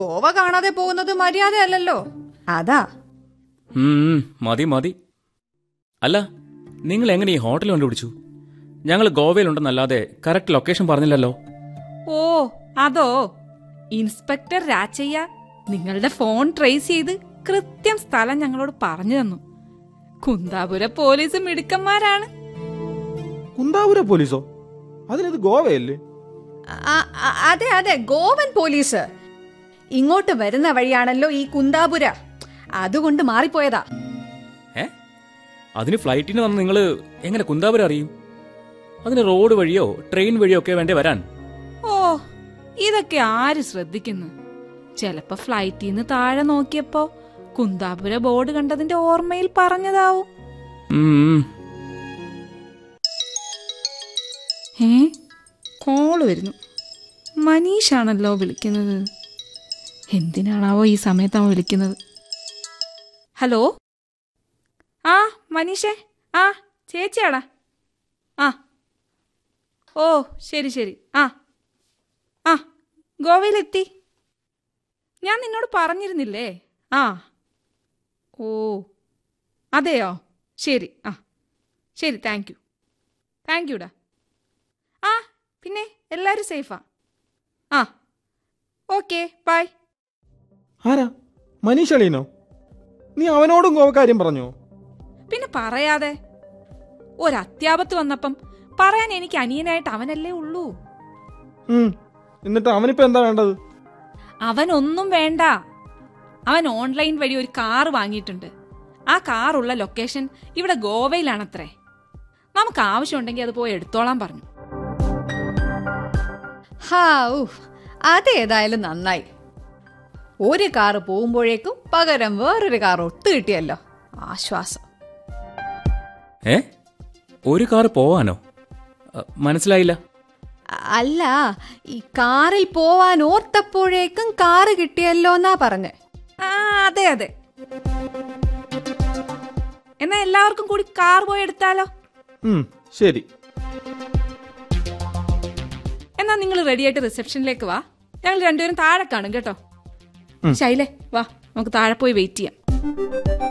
ഗോവ കാണാതെ പോകുന്നത് മര്യാദയല്ലല്ലോ അതാ ഉം, ഉം, മതി മതി അല്ല നിങ്ങൾ എങ്ങനെ ഈ ഹോട്ടൽ കണ്ടുപിടിച്ചു ഞങ്ങൾ ഗോവയിലുണ്ടെന്നല്ലാതെ കറക്റ്റ് ലൊക്കേഷൻ പറഞ്ഞില്ലല്ലോ ഓ അതോ ഇൻസ്പെക്ടർ രാച്ചയ്യ നിങ്ങളുടെ ഫോൺ ട്രേസ് ചെയ്ത് കൃത്യം സ്ഥലം ഞങ്ങളോട് പറഞ്ഞു തന്നു കുന്താപുര പോലീസ് മിടുക്കന്മാരാണ് കുന്താപുര പോലീസോ അതിനത് ഗോവയല്ലേ അ- അ- അതെ അതെ ഗോവൻ പോലീസ് ഇങ്ങോട്ട് വരുന്ന വഴിയാണല്ലോ ഈ കുന്താപുര അതുകൊണ്ട് മാറിപ്പോയതാ ഏ അതിന് ഫ്ലൈറ്റിന് വന്ന് നിങ്ങൾ എങ്ങനെ കുന്താപുരം അറിയും അതിന് റോഡ് വഴിയോ ട്രെയിൻ വഴിയോ ഒക്കെ വേണ്ടേ വരാൻ ഓ ഇതൊക്കെ ആര് ശ്രദ്ധിക്കുന്നു ചെലപ്പോ ഫ്ലൈറ്റിൽ നിന്ന് താഴെ നോക്കിയപ്പോ കുന്താപുര ബോർഡ് കണ്ടതിന്റെ ഓർമ്മയിൽ പറഞ്ഞതാവും ഉം, ഉം. ഏ കോള് വരുന്നു മനീഷാണല്ലോ വിളിക്കുന്നത് എന്തിനാണാവോ ഈ സമയത്ത് അവൻ വിളിക്കുന്നത് ഹലോ ആ മനീഷേ ആ ചേച്ചിയാടാ ആ ഓ ശരി ശരി ആ ആ ഗോവയിലെത്തി ഞാൻ നിന്നോട് പറഞ്ഞിരുന്നില്ലേ ആ ഓ അതെയോ ശരി ആ ശരി താങ്ക് യു താങ്ക് യുടാ ആ പിന്നെ എല്ലാവരും സേഫാ ആ ഓക്കെ ബൈ ആരാ മനീഷ് അളീനോ നീ അവനോടും ഗോവക്കാര്യം പറഞ്ഞോ പിന്നെ പറയാതെ ഒരത്യാപത്ത് വന്നപ്പം പറയാൻ എനിക്ക് അനിയനായിട്ട് അവനല്ലേ ഉള്ളൂ ഉം എന്നിട്ട് അവനിപ്പോ എന്താ വേണ്ടത് അവനൊന്നും വേണ്ട അവൻ ഓൺലൈൻ വഴി ഒരു കാർ വാങ്ങിയിട്ടുണ്ട് ആ കാറുള്ള ലൊക്കേഷൻ ഇവിടെ ഗോവയിലാണത്രേ നമുക്ക് ആവശ്യമുണ്ടെങ്കിൽ അത് പോയി എടുത്തോളാൻ പറഞ്ഞു ഹാ ഉഫ് അതേതായാലും നന്നായി ഒരു കാറ് പോകുമ്പോഴേക്കും പകരം വേറൊരു കാർ ഒത്തു കിട്ടിയല്ലോ ആശ്വാസം ഏ ഒരു കാർ പോവാനോ അ, മനസ്സിലായില്ല അ- അല്ല ഈ കാറിൽ പോവാൻ ഓർത്തപ്പോഴേക്കും കാറ് കിട്ടിയല്ലോ എന്നാ പറഞ്ഞേ ആ അതെ അതെ എന്നാ എല്ലാവർക്കും കൂടി കാർ പോയി എടുത്താലോ ഉം ശരി എന്നാ നിങ്ങൾ റെഡിയായിട്ട് റിസപ്ഷനിലേക്ക് വാ ഞങ്ങൾ രണ്ടുപേരും താഴെ കാണും കേട്ടോ ശൈലേ വാ നമുക്ക് താഴെ പോയി വെയിറ്റ് ചെയ്യാം